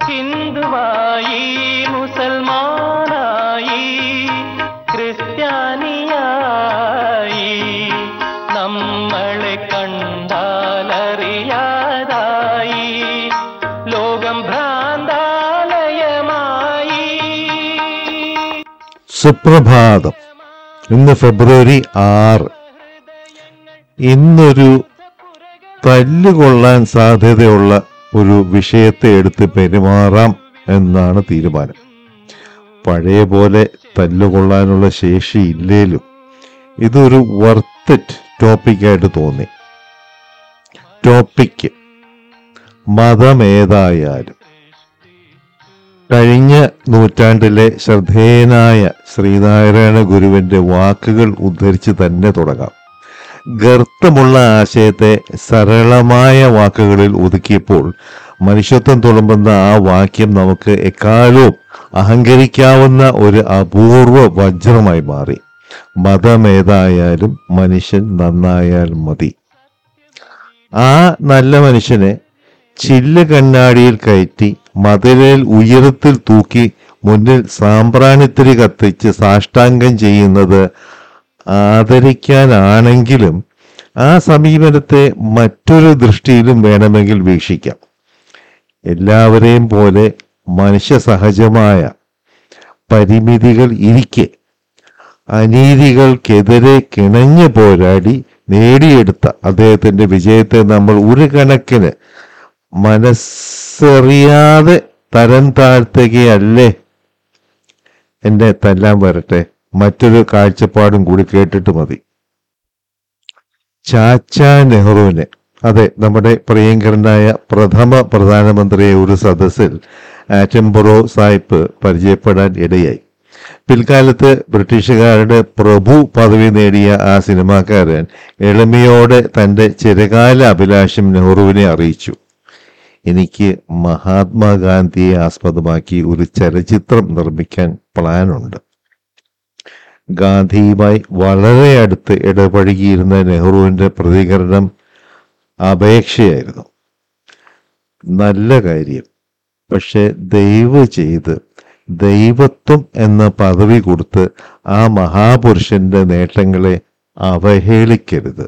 ഹിന്ദുവായി മുസൽമാനായി ക്രിസ്ത്യാനിയായി നമ്മളെ കണ്ടാലറിയാതായി ലോകം ഭ്രാന്താലയമായി സുപ്രഭാതം ഇന്ന് ഫെബ്രുവരി ആറ് ഇന്നൊരു തല്ലുകൊള്ളാൻ സാധ്യതയുള്ള ഒരു വിഷയത്തെ എടുത്ത് പെരുമാറാം എന്നാണ് തീരുമാനം പഴയ പോലെ തല്ലുകൊള്ളാനുള്ള ശേഷി ഇല്ലേലും ഇതൊരു വർത്തറ്റ് ടോപ്പിക്കായിട്ട് തോന്നി ടോപ്പിക്ക് മതമേതായാലും കഴിഞ്ഞ നൂറ്റാണ്ടിലെ ശ്രദ്ധേയനായ ശ്രീനാരായണ ഗുരുവിന്റെ വാക്കുകൾ ഉദ്ധരിച്ച് തന്നെ തുടങ്ങാം ഗർത്തമുള്ള ആശയത്തെ സരളമായ വാക്കുകളിൽ ഒതുക്കിയപ്പോൾ മനുഷ്യത്വം തുളുമ്പുന്ന ആ വാക്യം നമുക്ക് എക്കാലവും അഹങ്കരിക്കാവുന്ന ഒരു അപൂർവ വജ്രമായി മാറി മതമേതായാലും മനുഷ്യൻ നന്നായാൽ മതി ആ നല്ല മനുഷ്യനെ ചില്ല് കണ്ണാടിയിൽ കയറ്റി മതിലിൽ ഉയരത്തിൽ തൂക്കി മുന്നിൽ സാമ്പ്രാണിത്തിരി കത്തിച്ച് സാഷ്ടാംഗം ചെയ്യുന്നത് ആദരിക്കാനാണെങ്കിലും ആ സമീപനത്തെ മറ്റൊരു ദൃഷ്ടിയിലും വേണമെങ്കിൽ വീക്ഷിക്കാം എല്ലാവരെയും പോലെ മനുഷ്യ സഹജമായ പരിമിതികൾ ഇരിക്കെ അനീതികൾക്കെതിരെ കിണഞ്ഞു പോരാടി നേടിയെടുത്ത അദ്ദേഹത്തിന്റെ വിജയത്തെ നമ്മൾ ഒരു കണക്കിന് മനസ്സറിയാതെ തരം താഴ്ത്തുകയല്ലേ എന്നെ തല്ലാൻ വരട്ടെ മറ്റൊരു കാഴ്ചപ്പാടും കൂടി കേട്ടിട്ട് മതി ചാച്ചാ നെഹ്റുവിനെ അതെ നമ്മുടെ പ്രിയങ്കരനായ പ്രഥമ പ്രധാനമന്ത്രിയെ ഒരു സദസ്സിൽ ആറ്റംബറോ സായിപ്പ് പരിചയപ്പെടാൻ ഇടയായി പിൽക്കാലത്ത് ബ്രിട്ടീഷുകാരുടെ പ്രഭു പദവി നേടിയ ആ സിനിമാക്കാരൻ എളിമയോടെ തന്റെ ചിരകാല അഭിലാഷം നെഹ്റുവിനെ അറിയിച്ചു എനിക്ക് മഹാത്മാഗാന്ധിയെ ആസ്പദമാക്കി ഒരു ചലച്ചിത്രം നിർമ്മിക്കാൻ പ്ലാനുണ്ട് ഗാന്ധിയുമായി വളരെ അടുത്ത് ഇടപഴകിയിരുന്ന നെഹ്റുവിന്റെ പ്രതികരണം അപേക്ഷയായിരുന്നു നല്ല കാര്യം പക്ഷെ ദയവ് ചെയ്ത് ദൈവത്വം എന്ന പദവി കൊടുത്ത് ആ മഹാപുരുഷന്റെ നേട്ടങ്ങളെ അവഹേളിക്കരുത്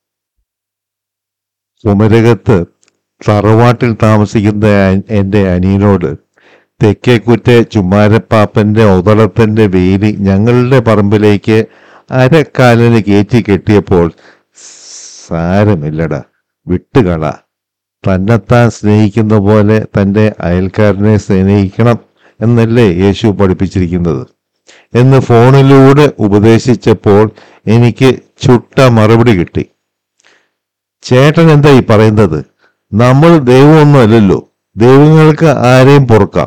കുമരകത്ത് തറവാട്ടിൽ താമസിക്കുന്ന അ- എന്റെ അനിയനോട് തെക്കേക്കുറ്റെ ചുമ്മാരപ്പാപ്പന്റെ ഔതളത്തിന്റെ വേലി ഞങ്ങളുടെ പറമ്പിലേക്ക് അരക്കാലിന് കയറ്റി കെട്ടിയപ്പോൾ സാരമില്ലടാ വിട്ടുകള തന്നെത്താൻ സ്നേഹിക്കുന്ന പോലെ തന്റെ അയൽക്കാരനെ സ്നേഹിക്കണം എന്നല്ലേ യേശു പഠിപ്പിച്ചിരിക്കുന്നത് എന്ന് ഫോണിലൂടെ ഉപദേശിച്ചപ്പോൾ എനിക്ക് ചുട്ട മറുപടി കിട്ടി ചേട്ടൻ എന്താ ഈ പറയുന്നത് നമ്മൾ ദൈവമൊന്നുമല്ലല്ലോ ദൈവങ്ങൾക്ക് ആരെയും പൊറുക്കാം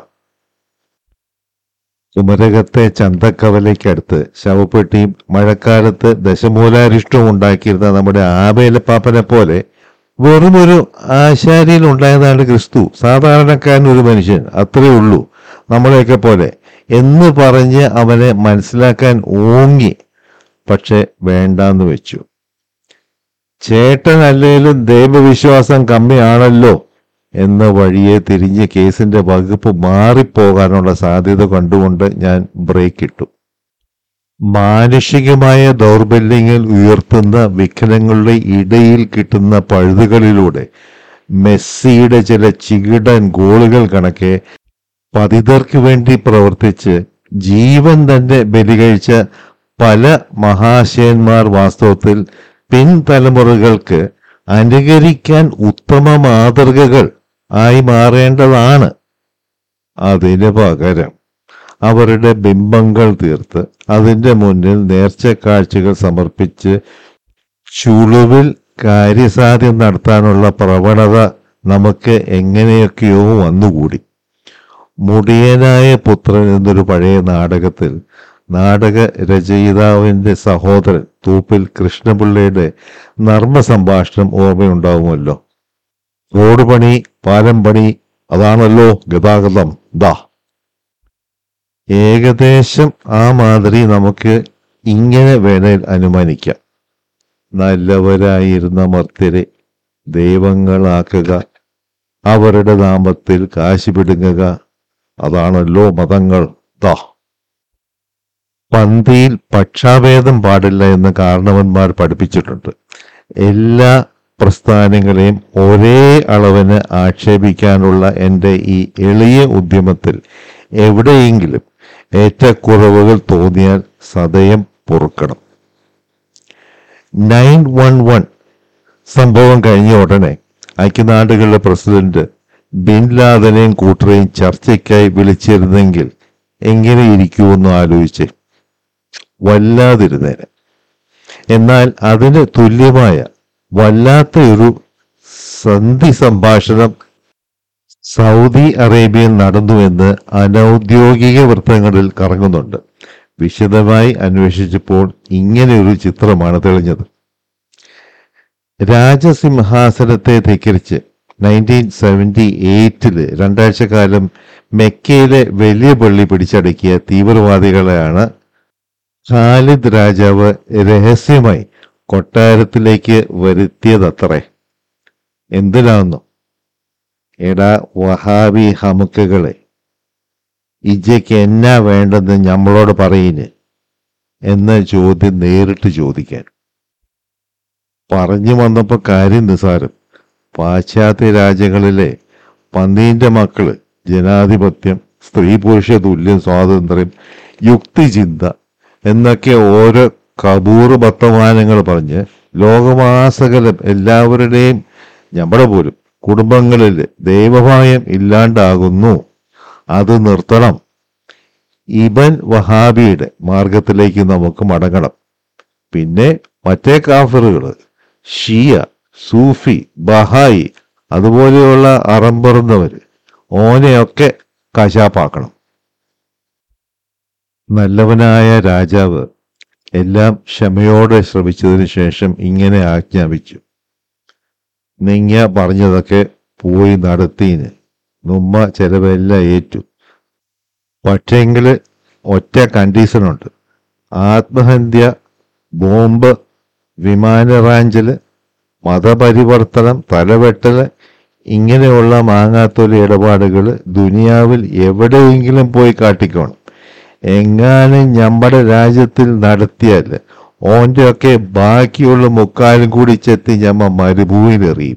കുമരകത്തെ ചന്തക്കവലയ്ക്കടുത്ത് ശവപ്പെട്ടിയും മഴക്കാലത്ത് ദശമൂലാരിഷ്ടവും ഉണ്ടാക്കിയിരുന്ന നമ്മുടെ ആബേലപ്പാപ്പനെ പോലെ വെറുമൊരു ആശാരിയിൽ ഉണ്ടായതാണ് ക്രിസ്തു സാധാരണക്കാരൻ ഒരു മനുഷ്യൻ അത്രേ ഉള്ളൂ നമ്മളെയൊക്കെ പോലെ എന്ന് പറഞ്ഞ് അവനെ മനസ്സിലാക്കാൻ ഓങ്ങി പക്ഷെ വേണ്ടാന്ന് വെച്ചു ചേട്ടൻ അല്ലെങ്കിലും ദൈവവിശ്വാസം കമ്മിയാണല്ലോ എന്ന വഴിയെ തിരിഞ്ഞ് കേസിന്റെ വകുപ്പ് മാറിപ്പോകാനുള്ള സാധ്യത കണ്ടുകൊണ്ട് ഞാൻ ബ്രേക്ക് ഇട്ടു മാനുഷികമായ ദൗർബല്യങ്ങൾ ഉയർത്തുന്ന വിഘ്നങ്ങളുടെ ഇടയിൽ കിട്ടുന്ന പഴുതുകളിലൂടെ മെസ്സിയുടെ ചില ചികിടൻ ഗോളുകൾ കണക്കെ പതിതർക്ക് വേണ്ടി പ്രവർത്തിച്ച് ജീവൻ തന്നെ ബലികഴിച്ച പല മഹാശയന്മാർ വാസ്തവത്തിൽ പിൻതലമുറകൾക്ക് അനുകരിക്കാൻ ഉത്തമ മാതൃകകൾ ആയി മാറേണ്ടതാണ് അതിന് പകരം അവരുടെ ബിംബങ്ങൾ തീർത്ത് അതിന്റെ മുന്നിൽ നേർച്ചക്കാഴ്ചകൾ സമർപ്പിച്ച് ചുളുവിൽ കാര്യസാധ്യം നടത്താനുള്ള പ്രവണത നമുക്ക് എങ്ങനെയൊക്കെയോ വന്നുകൂടി മുടിയനായ പുത്രൻ എന്നൊരു പഴയ നാടകത്തിൽ നാടക രചയിതാവിന്റെ സഹോദരൻ തൂപ്പിൽ കൃഷ്ണപിള്ളയുടെ നർമ്മ സംഭാഷണം ഓർമ്മയുണ്ടാവുമല്ലോ റോഡ് പണി പാലം പണി അതാണല്ലോ ഗതാഗതം ദാ ഏകദേശം ആ മാതിരി നമുക്ക് ഇങ്ങനെ വേണേൽ അനുമാനിക്കാം നല്ലവരായിരുന്ന മർത്യരെ ദൈവങ്ങളാക്കുക അവരുടെ നാമത്തിൽ കാശ് പിടുങ്ങുക അതാണല്ലോ മതങ്ങൾ ദാ പന്തിയിൽ പക്ഷാഭേദം പാടില്ല എന്ന് കാരണവന്മാർ പഠിപ്പിച്ചിട്ടുണ്ട് എല്ലാ പ്രസ്ഥാനങ്ങളെയും ഒരേ അളവിന് ആക്ഷേപിക്കാനുള്ള എൻ്റെ ഈ എളിയ ഉദ്യമത്തിൽ എവിടെയെങ്കിലും ഏറ്റക്കുറവുകൾ തോന്നിയാൽ സദയം പൊറുക്കണം നയൻ വൺ വൺ സംഭവം കഴിഞ്ഞ ഉടനെ ഐക്യനാടുകളുടെ പ്രസിഡന്റ് ബിൻ ലാദനെയും കൂട്ടരെയും ചർച്ചയ്ക്കായി വിളിച്ചിരുന്നെങ്കിൽ എങ്ങനെ ഇരിക്കുമെന്ന് ആലോചിച്ച് വല്ലാതിരുന്നേനെ എന്നാൽ അതിന് തുല്യമായ വല്ലാത്ത ഒരു സന്ധി സംഭാഷണം സൗദി അറേബ്യയിൽ നടന്നുവെന്ന് അനൗദ്യോഗിക വൃത്തങ്ങളിൽ കറങ്ങുന്നുണ്ട് വിശദമായി അന്വേഷിച്ചപ്പോൾ ഇങ്ങനെയൊരു ചിത്രമാണ് തെളിഞ്ഞത് രാജസിംഹാസനത്തെ ധിക്കരിച്ച് നയൻറ്റീൻ സെവൻറ്റി എയ്റ്റില് രണ്ടാഴ്ച കാലം മെക്കയിലെ വലിയ പള്ളി പിടിച്ചടക്കിയ തീവ്രവാദികളെയാണ് ഖാലിദ് രാജാവ് രഹസ്യമായി കൊട്ടാരത്തിലേക്ക് വരുത്തിയതത്രേ എന്തിനാന്നു എടാ വഹാബി ഹമുക്കുകളെ ഇജയ്ക്ക് എന്നാ വേണ്ടെന്ന് നമ്മളോട് പറയുന്നു എന്ന ചോദ്യം നേരിട്ട് ചോദിക്കാൻ പറഞ്ഞു വന്നപ്പോ കാര്യം നിസാരം പാശ്ചാത്യ രാജ്യങ്ങളിലെ പന്നീന്റെ മക്കള് ജനാധിപത്യം സ്ത്രീ പുരുഷ തുല്യം സ്വാതന്ത്ര്യം യുക്തിചിന്ത എന്നൊക്കെ ഓരോ കബൂർ വർത്തമാനങ്ങൾ പറഞ്ഞ് ലോകമാസകലം എല്ലാവരുടെയും നമ്മുടെ പോലും കുടുംബങ്ങളിൽ ദൈവഭയം ഇല്ലാണ്ടാകുന്നു അത് നിർത്തണം ഇബൻ വഹാബിയുടെ മാർഗത്തിലേക്ക് നമുക്ക് മടങ്ങണം പിന്നെ മറ്റേ കാഫറുകൾ ഷിയ സൂഫി ബഹായി അതുപോലെയുള്ള അറമ്പറുന്നവര് ഓനെയൊക്കെ കശാപ്പാക്കണം നല്ലവനായ രാജാവ് എല്ലാം ക്ഷമയോടെ ശ്രമിച്ചതിന് ശേഷം ഇങ്ങനെ ആജ്ഞാപിച്ചു നിങ്ങ പറഞ്ഞതൊക്കെ പോയി നടത്തീന് നുമ്മ ചെലവെല്ലാം ഏറ്റു പക്ഷേങ്കിൽ ഒറ്റ കണ്ടീഷനുണ്ട് ആത്മഹത്യ ബോംബ് വിമാന റാഞ്ചല് മതപരിവർത്തനം തലവെട്ടല് ഇങ്ങനെയുള്ള മാങ്ങാത്തൊലി ഇടപാടുകൾ ദുനിയാവിൽ എവിടെയെങ്കിലും പോയി കാട്ടിക്കോണം എങ്ങാനും നമ്മുടെ രാജ്യത്തിൽ നടത്തിയാൽ ഓൻ്റെ ഒക്കെ ബാക്കിയുള്ള മുക്കാലും കൂടി ചെത്തി ഞമ്മ മരുഭൂമിയിലെറിയും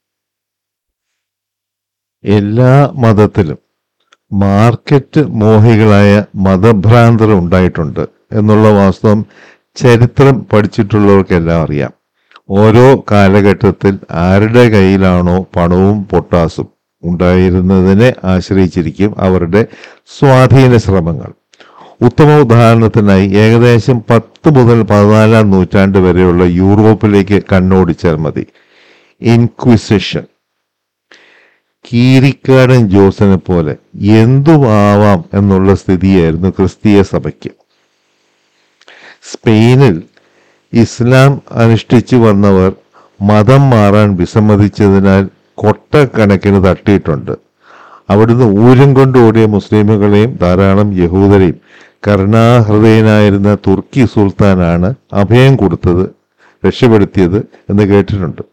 എല്ലാ മതത്തിലും മാർക്കറ്റ് മോഹികളായ മതഭ്രാന്തർ ഉണ്ടായിട്ടുണ്ട് എന്നുള്ള വാസ്തവം ചരിത്രം പഠിച്ചിട്ടുള്ളവർക്കെല്ലാം അറിയാം ഓരോ കാലഘട്ടത്തിൽ ആരുടെ കയ്യിലാണോ പണവും പൊട്ടാസും ഉണ്ടായിരുന്നതിനെ ആശ്രയിച്ചിരിക്കും അവരുടെ സ്വാധീന ശ്രമങ്ങൾ ഉത്തമ ഉദാഹരണത്തിനായി ഏകദേശം പത്ത് മുതൽ പതിനാലാം നൂറ്റാണ്ട് വരെയുള്ള യൂറോപ്പിലേക്ക് കണ്ണോടിച്ചാൽ മതി ഇൻക്വിസിഷൻ കീരിക്കാടൻ ജോസിനെ പോലെ എന്തുമാവാം എന്നുള്ള സ്ഥിതിയായിരുന്നു ക്രിസ്തീയ സഭയ്ക്ക് സ്പെയിനിൽ ഇസ്ലാം അനുഷ്ഠിച്ചു വന്നവർ മതം മാറാൻ വിസമ്മതിച്ചതിനാൽ കൊട്ടക്കണക്കിന് തട്ടിയിട്ടുണ്ട് അവിടുന്ന് ഊരും കൊണ്ട് ഓടിയ മുസ്ലിമുകളെയും ധാരാളം യഹൂദരെയും കരുണാഹൃദയനായിരുന്ന തുർക്കി സുൽത്താനാണ് അഭയം കൊടുത്തത് രക്ഷപ്പെടുത്തിയത് എന്ന് കേട്ടിട്ടുണ്ട്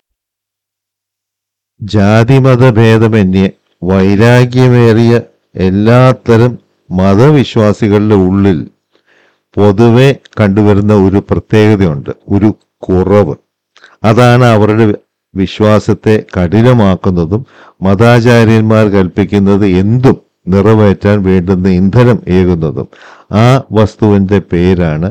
ജാതിമത ഭേദമന്യേ വൈരാഗ്യമേറിയ എല്ലാത്തരം മതവിശ്വാസികളുടെ ഉള്ളിൽ പൊതുവെ കണ്ടുവരുന്ന ഒരു പ്രത്യേകതയുണ്ട് ഒരു കുറവ് അതാണ് അവരുടെ വിശ്വാസത്തെ കഠിനമാക്കുന്നതും മതാചാര്യന്മാർ കൽപ്പിക്കുന്നത് എന്തും നിറവേറ്റാൻ വേണ്ടുന്ന ഇന്ധനം ഏകുന്നതും ആ വസ്തുവിന്റെ പേരാണ്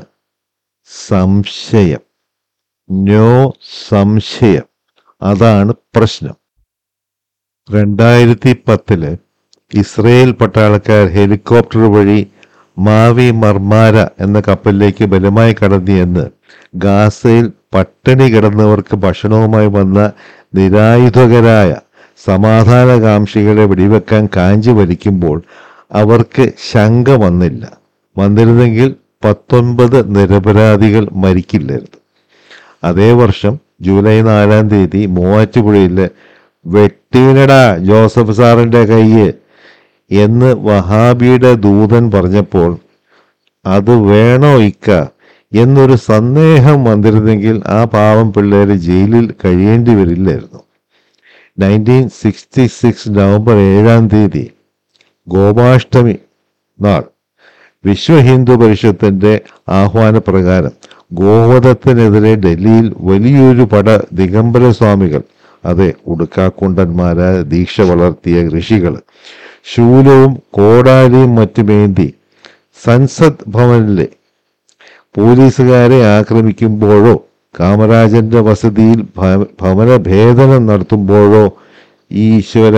സംശയം നോ സംശയം അതാണ് പ്രശ്നം രണ്ടായിരത്തി പത്തില് ഇസ്രയേൽ പട്ടാളക്കാർ ഹെലികോപ്റ്റർ വഴി മാവി മർമാര എന്ന കപ്പലിലേക്ക് ബലമായി കടന്നിയെന്ന് ഗാസയിൽ പട്ടിണി കിടന്നവർക്ക് ഭക്ഷണവുമായി വന്ന നിരായുധകരായ സമാധാനകാംക്ഷികളെ വെടിവെക്കാൻ കാഞ്ചി വലിക്കുമ്പോൾ അവർക്ക് ശങ്ക വന്നില്ല വന്നിരുന്നെങ്കിൽ പത്തൊൻപത് നിരപരാധികൾ മരിക്കില്ലായിരുന്നു അതേ വർഷം ജൂലൈ നാലാം തീയതി മൂവാറ്റുപുഴയിലെ വെട്ടീനടാ ജോസഫ് സാറിന്റെ കയ്യ് എന്ന് വഹാബിയുടെ ദൂതൻ പറഞ്ഞപ്പോൾ അത് വേണോ ഇക്ക എന്നൊരു സന്ദേഹം വന്നിരുന്നെങ്കിൽ ആ പാവം പിള്ളേര് ജയിലിൽ കഴിയേണ്ടി വരില്ലായിരുന്നു നയൻറ്റീൻ സിക്സ്റ്റി സിക്സ് നവംബർ ഏഴാം തീയതി ഗോപാഷ്ടമി നാൾ വിശ്വ ഹിന്ദു പരിഷത്തിന്റെ ആഹ്വാനപ്രകാരം ഗോവധത്തിനെതിരെ ഡൽഹിയിൽ വലിയൊരു പട ദിഗംബര സ്വാമികൾ അതെ ഉടുക്കാക്കുണ്ടന്മാരായ ദീക്ഷ വളർത്തിയ ഋഷികൾ ശൂലവും കോടാലിയും മറ്റുമേന്തി സൻസദ് ഭവനിലെ പോലീസുകാരെ ആക്രമിക്കുമ്പോഴോ കാമരാജന്റെ വസതിയിൽ ഭ- ഭവനഭേദനം നടത്തുമ്പോഴോ ഈശ്വര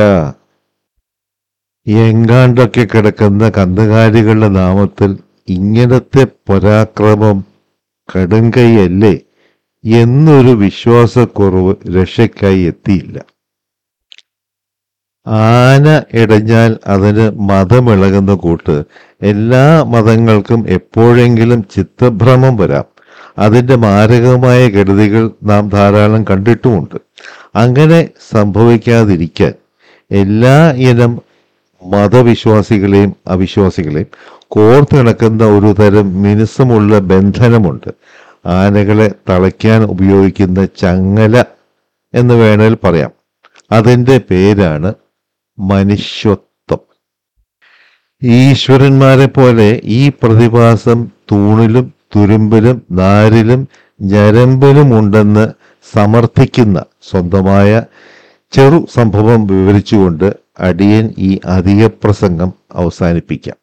എങ്ങാണ്ടൊക്കെ കിടക്കുന്ന കന്നുകാലികളുടെ നാമത്തിൽ ഇങ്ങനത്തെ പരാക്രമം കടുങ്കൈയല്ലേ എന്നൊരു വിശ്വാസക്കുറവ് രക്ഷയ്ക്കായി എത്തിയില്ല ആന ഇടഞ്ഞാൽ അതിന് മതമിളകുന്ന കൂട്ട് എല്ലാ മതങ്ങൾക്കും എപ്പോഴെങ്കിലും ചിത്തഭ്രമം വരാം അതിന്റെ മാരകമായ കെടുതികൾ നാം ധാരാളം കണ്ടിട്ടുമുണ്ട് അങ്ങനെ സംഭവിക്കാതിരിക്കാൻ എല്ലാ ഇനം മതവിശ്വാസികളെയും അവിശ്വാസികളെയും കോർത്ത് കിടക്കുന്ന ഒരു തരം മിനുസമുള്ള ബന്ധനമുണ്ട് ആനകളെ തളയ്ക്കാൻ ഉപയോഗിക്കുന്ന ചങ്ങല എന്ന് വേണേൽ പറയാം അതിന്റെ പേരാണ് മനുഷ്യത്വം ഈശ്വരന്മാരെ പോലെ ഈ പ്രതിഭാസം തൂണിലും തുരുമ്പിലും നാരിലും ഞരമ്പിലും ഉണ്ടെന്ന് സമർത്ഥിക്കുന്ന സ്വന്തമായ ചെറു സംഭവം വിവരിച്ചുകൊണ്ട് അടിയൻ ഈ അധിക പ്രസംഗം അവസാനിപ്പിക്കാം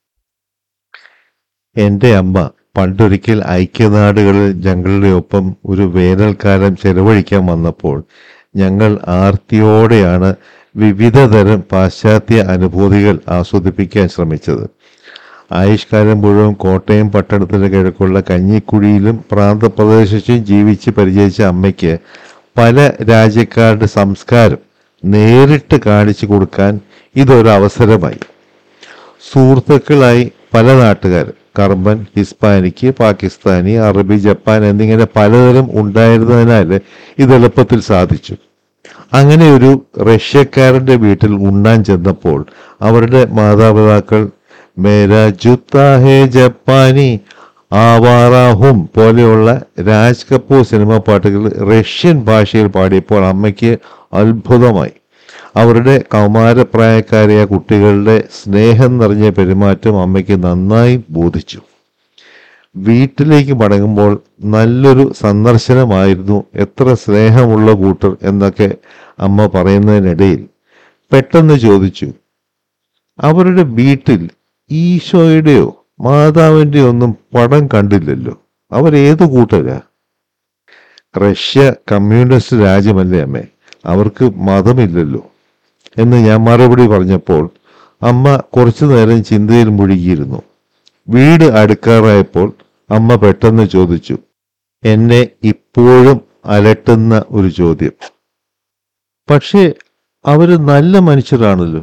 എൻ്റെ അമ്മ പണ്ടൊരിക്കൽ ഐക്യനാടുകളിൽ ഞങ്ങളുടെ ഒപ്പം ഒരു വേനൽക്കാലം ചെലവഴിക്കാൻ വന്നപ്പോൾ ഞങ്ങൾ ആർത്തിയോടെയാണ് വിവിധ തരം പാശ്ചാത്യ അനുഭൂതികൾ ആസ്വദിപ്പിക്കാൻ ശ്രമിച്ചത് ആയുഷ്കാലം മുഴുവൻ കോട്ടയം പട്ടണത്തിന് കിഴക്കുള്ള കഞ്ഞിക്കുഴിയിലും പ്രാന്തപ്രദേശത്തും ജീവിച്ച് പരിചയിച്ച അമ്മയ്ക്ക് പല രാജ്യക്കാരുടെ സംസ്കാരം നേരിട്ട് കാണിച്ചു കൊടുക്കാൻ ഇതൊരു അവസരമായി സുഹൃത്തുക്കളായി പല നാട്ടുകാർ കർബൻ ഹിസ്പാനിക്ക് പാകിസ്ഥാനി അറബി ജപ്പാൻ എന്നിങ്ങനെ പലതരം ഉണ്ടായിരുന്നതിനാൽ ഇത് എളുപ്പത്തിൽ സാധിച്ചു അങ്ങനെ ഒരു റഷ്യക്കാരന്റെ വീട്ടിൽ ഉണ്ണാൻ ചെന്നപ്പോൾ അവരുടെ മാതാപിതാക്കൾ മേരാ ജുത്താ ഹേ ജപ്പാനി ആവാറാഹും പോലെയുള്ള രാജ് കപൂർ സിനിമ പാട്ടുകൾ റഷ്യൻ ഭാഷയിൽ പാടിയപ്പോൾ അമ്മയ്ക്ക് അത്ഭുതമായി അവരുടെ കൗമാരപ്രായക്കാരായ കുട്ടികളുടെ സ്നേഹം നിറഞ്ഞ പെരുമാറ്റം അമ്മയ്ക്ക് നന്നായി ബോധിച്ചു വീട്ടിലേക്ക് മടങ്ങുമ്പോൾ നല്ലൊരു സന്ദർശനമായിരുന്നു എത്ര സ്നേഹമുള്ള കൂട്ടർ എന്നൊക്കെ അമ്മ പറയുന്നതിനിടയിൽ പെട്ടെന്ന് ചോദിച്ചു അവരുടെ വീട്ടിൽ ഈശോയുടെയോ മാതാവിൻ്റെയോ ഒന്നും പടം കണ്ടില്ലല്ലോ അവരേത് കൂട്ടരാ റഷ്യ കമ്മ്യൂണിസ്റ്റ് രാജ്യമല്ലേ അമ്മേ അവർക്ക് മതമില്ലല്ലോ എന്ന് ഞാൻ മറുപടി പറഞ്ഞപ്പോൾ അമ്മ കുറച്ചു നേരം ചിന്തയിൽ മുഴുകിയിരുന്നു വീട് അടുക്കാറായപ്പോൾ അമ്മ പെട്ടെന്ന് ചോദിച്ചു എന്നെ ഇപ്പോഴും അലട്ടുന്ന ഒരു ചോദ്യം പക്ഷേ അവര് നല്ല മനുഷ്യരാണല്ലോ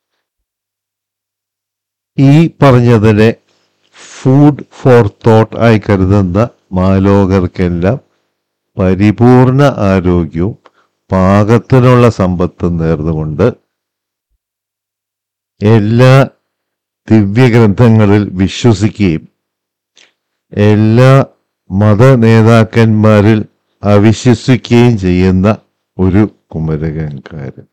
ഈ പറഞ്ഞതിനെ ഫുഡ് ഫോർ തോട്ട് ആയി കരുതുന്ന മാലോകർക്കെല്ലാം പരിപൂർണ ആരോഗ്യവും പാകത്തിനുള്ള സമ്പത്തും നേർന്നുകൊണ്ട് എല്ലാ ദിവ്യഗ്രന്ഥങ്ങളിൽ വിശ്വസിക്കുകയും എല്ലാ മതനേതാക്കന്മാരിൽ അവിശ്വസിക്കുകയും ചെയ്യുന്ന ഒരു കുമരകൻകാരൻ